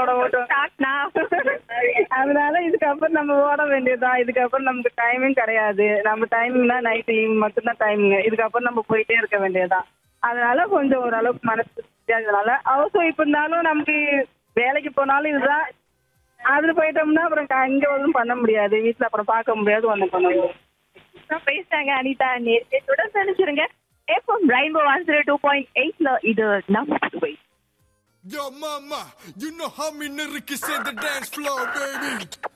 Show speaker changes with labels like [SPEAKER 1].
[SPEAKER 1] நம்மளோட ஓட்டம் அதனால இதுக்கப்புறம் நம்ம ஓட வேண்டியதுதான் இதுக்கப்புறம் நமக்கு டைமிங் கிடையாது நம்ம டைமிங்னா நைட் மட்டும்தான் டைமிங் இதுக்கப்புறம் நம்ம போயிட்டே இருக்க வேண்டியதுதான் அதனால கொஞ்சம் ஓரளவுக்கு மனசு அதனால அவசரம் இப்ப இருந்தாலும் நமக்கு வேலைக்கு போனாலும் இதுதான் அதுல போயிட்டோம்னா அப்புறம் க- இங்க ஒன்றும் பண்ண முடியாது வீட்டுல அப்புறம் பார்க்க முடியாது ஒண்ணும் பண்ண முடியாது
[SPEAKER 2] தான் பேசிட்டாங்க அனிதா நேரத்தை தொடர்ந்து நினைச்சிருங்க FM rainbow one zero two point எயிட்ல இது நம்ம Puduvai
[SPEAKER 3] Yo, mama, you know how me nigga can set the dance floor, baby.